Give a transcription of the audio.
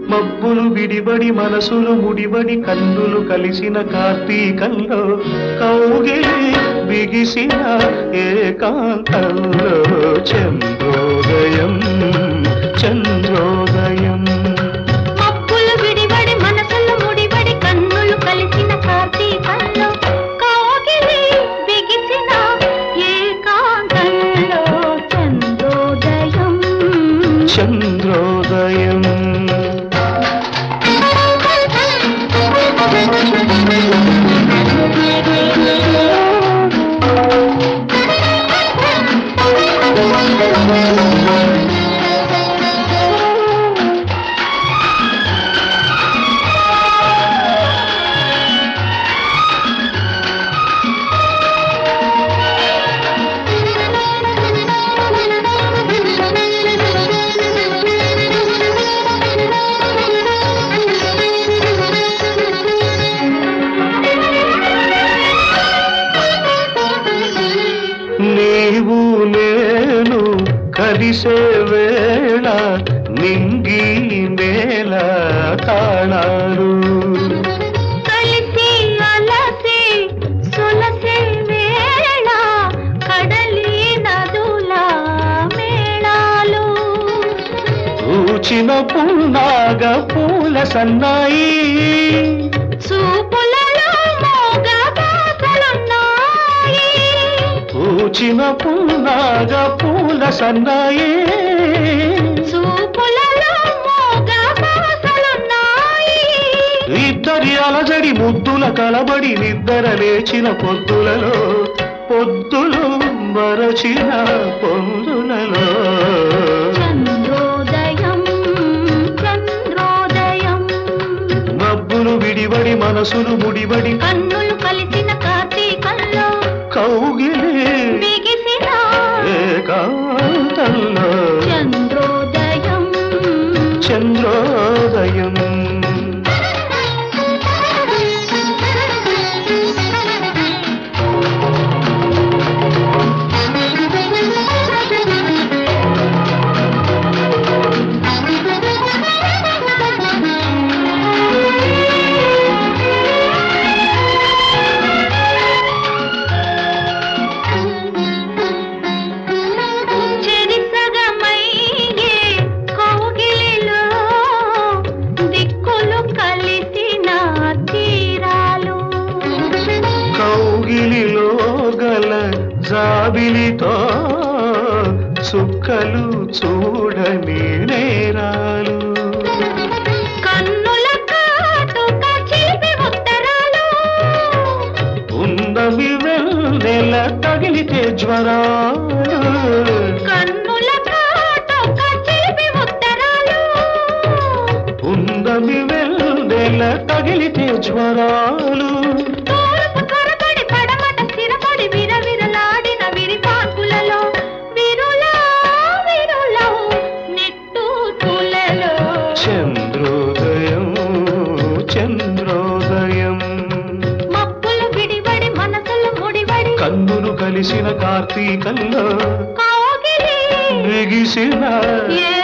మబ్బులు విడిబడి మనసులు ముడిబడి కన్నులు కలిసిన కార్తీకంలో కౌగిలి బిగిసిన ఏకాంతంలో చంద్రోదయం చంద్రోదయం మబ్బులు విడిబడి మనసులు ముడిబడి కన్నులు కలిసిన కార్తీకంలో కాగిలి బిగిసిన ఏకాంతంలో చంద్రోదయం చంద్రోదయం నీవు నేను కలిసే వేళ నింగి నేల తాళాలు కలిసి అలసి సొలసే వేళ కడలి నదుల మేళాలు పూచిన పున్నాగ పూల సన్నాయి చూపులలో మోగ బాసలున్నాయి పూచిన పున్నాగ పూల సన్నాయి చూపులలో మోగ బాసలున్నాయి ఇద్దరి అలజడి ముద్దుల కలబడి నిద్ర లేచిన పొద్దులలో పొద్దులు మరచిన పొందులలో చంద్రోదయం చంద్రోదయం మబ్బులు విడిబడి మనసులు ముడిబడి కన్నులు కలిసిన కార్తీకంలో కౌగిలి బిగిసిన ఏకాంతంలో చంద్రోదయం చంద్రోదయం చెరిసగమయ్యే కౌగిలిలో దిక్కులు కలిసిన తీరాలు కౌగిలిలో గల జాబిలితో చుక్కలు చూడని నేరాలు కన్నుల కాటుక చిలిపి ఉత్తరాలు ఉన్నవి వెన్నెల తగిలితే జ్వరాలు కన్నుల కాటుక చిలిపి ఉత్తరాలు ఉన్నవి వెన్నెల తగిలితే జ్వరాలు తూర్పు త్వరపడి పడమట స్థిరపడి విరవిరలాడిన విరిపాకులలో విరులా విరులౌ నిట్టూర్పులలో చంద్రోదయం చంద్రోదయం మబ్బులు విడిబడి మనసులు ముడిబడి కన్నులు కలిసిన కార్తీకంలో కాగిలి బిగిసిన ఏ